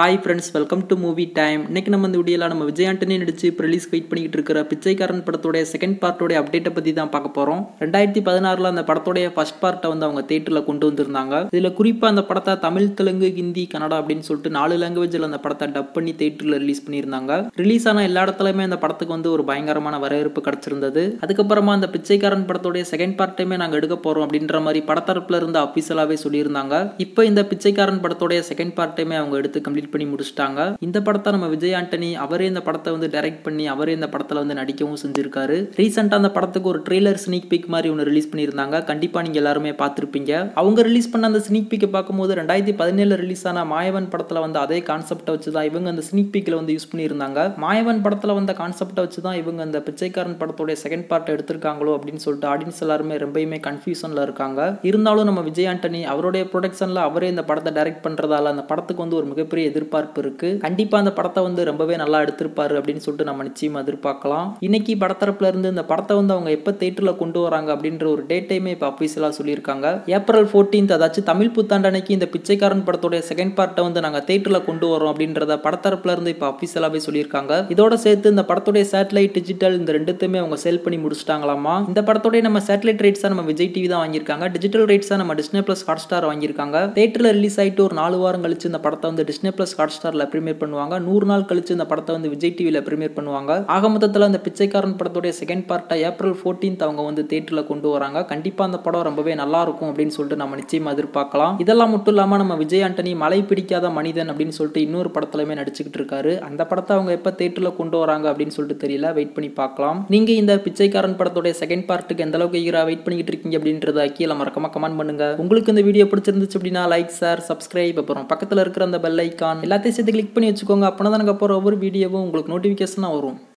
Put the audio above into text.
hi friends welcome to movie time இன்னைக்கு நம்ம இந்த வீடியோவில் நம்ம விஜய் ஆண்டனி நடிச்சு இப்போ ரிலீஸ் வெயிட் பண்ணிக்கிட்டு இருக்கிற பிச்சைக்காரன் படத்தோடைய செகண்ட் பார்ட்டோடைய அப்டேட்டை பற்றி தான் பார்க்க போகிறோம் ரெண்டாயிரத்தி பதினாறில் அந்த படத்தோடைய ஃபர்ஸ்ட் பார்ட்டை வந்து அவங்க தேட்டரில் கொண்டு வந்திருந்தாங்க இதில் குறிப்பாக அந்த படத்தை தமிழ் தெலுங்கு ஹிந்தி கன்னடா அப்படின்னு சொல்லிட்டு நாலு லாங்குவேஜில் அந்த படத்தை டப் பண்ணி தேட்டரில் ரிலீஸ் பண்ணியிருந்தாங்க ரிலீஸ் ஆன எல்லா இடத்துலையுமே அந்த படத்துக்கு வந்து ஒரு பயங்கரமான வரவேற்பு கிடச்சிருந்தது அதுக்கப்புறமா அந்த பிச்சைக்காரன் படத்தோடைய செகண்ட் பார்ட்டையுமே நாங்கள் எடுக்க போகிறோம் அப்படின்ற மாதிரி படத்தரப்புல இருந்து அஃபீஷியலாகவே சொல்லியிருந்தாங்க இப்போ இந்த பிச்சைக்காரன் படத்தோடைய செகண்ட் பார்ட்டையுமே அவங்க எடுத்து கம்ப்ளீட் பண்ணி முடிச்சிட்டாங்க இந்த படத்தை நம்ம விஜய் ஆண்டனி அவரே இந்த படத்தை வந்து டைரக்ட் பண்ணி அவரே இந்த படத்தில் வந்து நடிக்கவும் செஞ்சிருக்காரு ரீசெண்டாக அந்த படத்துக்கு ஒரு ட்ரெய்லர் ஸ்னீக் பிக் மாதிரி ஒன்று ரிலீஸ் பண்ணியிருந்தாங்க கண்டிப்பாக நீங்கள் எல்லாருமே பார்த்துருப்பீங்க அவங்க ரிலீஸ் பண்ண அந்த ஸ்னீக் பிக்கை பார்க்கும்போது ரெண்டாயிரத்தி பதினேழு ரிலீஸ் ஆன மாயவன் படத்தில் வந்து அதே கான்செப்டை வச்சு தான் இவங்க அந்த ஸ்னீக் பிக்கில் வந்து யூஸ் பண்ணியிருந்தாங்க மாயவன் படத்தில் வந்த கான்செப்டை வச்சு தான் இவங்க அந்த பிச்சைக்காரன் படத்தோடைய செகண்ட் பார்ட்டை எடுத்திருக்காங்களோ அப்படின்னு சொல்லிட்டு ஆடியன்ஸ் எல்லாருமே ரொம்பயுமே கன்ஃபியூஷனில் இருக்காங்க இருந்தாலும் நம்ம விஜய் ஆண்டனி அவருடைய ப்ரொடக்ஷனில் அவரே இந்த படத்தை டைரக்ட் பண்ணுறதால அந்த படத்துக்கு வந்து ஒரு மிகப்பெரிய எதிர்பார்ப்பு இருக்கு கண்டிப்பா அந்த படத்தை வந்து ரொம்பவே நல்லா எடுத்திருப்பாரு அப்படின்னு சொல்லிட்டு நம்ம நிச்சயமா எதிர்பார்க்கலாம் இன்னைக்கு படத்தரப்புல இருந்து இந்த படத்தை வந்து அவங்க எப்போ தேட்டரில் கொண்டு வராங்க அப்படின்ற ஒரு டேட்டையுமே இப்போ அஃபீஷியலாக சொல்லியிருக்காங்க ஏப்ரல் ஃபோர்டீன்த் அதாச்சும் தமிழ் புத்தாண்டு அன்னைக்கு இந்த பிச்சைக்காரன் படத்தோடைய செகண்ட் பார்ட்டை வந்து நாங்கள் தேட்டரில் கொண்டு வரோம் அப்படின்றத படத்தரப்புல இருந்து இப்போ அஃபீஷியலாகவே சொல்லியிருக்காங்க இதோட சேர்த்து இந்த படத்துடைய சேட்டலைட் டிஜிட்டல் இந்த ரெண்டுத்தையுமே அவங்க சேல் பண்ணி முடிச்சிட்டாங்களாமா இந்த படத்தோடைய நம்ம சேட்டலைட் ரைட்ஸாக நம்ம விஜய் டிவி தான் வாங்கியிருக்காங்க டிஜிட்டல் ரைட்ஸாக நம்ம டிஸ்னே பிளஸ் ஹாட் ஸ்டார் வாங்கியிருக்காங்க தேட்டரில் ரிலீஸ் ஆகிட்டு ஒரு நாலு வாரம் கழிச்சு இந்த படத்தை வந்து டிஸ்னே பிளஸ் ஹாட் ஸ்டாரில் ப்ரீமியர் பண்ணுவாங்க நூறு நாள் கழிச்சு இந்த படத்தை வந்து விஜய் டிவியில் ப்ரீமியர் பண்ணுவாங்க ஆக மொத்தத்தில் அந்த பிச்சைக்காரன் படத்துடைய செகண்ட் பார்ட்டை ஏப்ரல் ஃபோர்டீன்த் அவங்க வந்து தேட்டரில் கொண்டு வராங்க கண்டிப்பாக அந்த படம் ரொம்பவே நல்லா இருக்கும் அப்படின்னு சொல்லிட்டு நம்ம நிச்சயமாக எதிர்பார்க்கலாம் இதெல்லாம் மட்டும் இல்லாமல் நம்ம விஜய் ஆண்டனி மழை பிடிக்காத மனிதன் அப்படின்னு சொல்லிட்டு இன்னொரு படத்துலையுமே நடிச்சுக்கிட்டு இருக்காரு அந்த படத்தை அவங்க எப்போ தேட்டரில் கொண்டு வராங்க அப்படின்னு சொல்லிட்டு தெரியல வெயிட் பண்ணி பார்க்கலாம் நீங்கள் இந்த பிச்சைக்காரன் படத்துடைய செகண்ட் பார்ட்டுக்கு எந்த அளவுக்கு ஈரா வெயிட் பண்ணிக்கிட்டு இருக்கீங்க அப்படின்றத கீழே மறக்காம கமெண்ட் பண்ணுங்க உங்களுக்கு இந்த வீடியோ பிடிச்சிருந்துச்சு அப்படின்னா லைக் ஷேர் சப்ஸ்கிரைப் அப்புறம் பக்கத்தில் இருக்கிற அந்த பெல் ஐக்கான் எல்லாத்தையும் சேர்த்து கிளிக் பண்ணி வச்சுக்கோங்க அப்படின்னா தான் எனக்கு அப்புறம் ஒவ்வொரு வீடியோவும் உங்களுக்கு நோட்டிஃபிகேஷனாக வரும்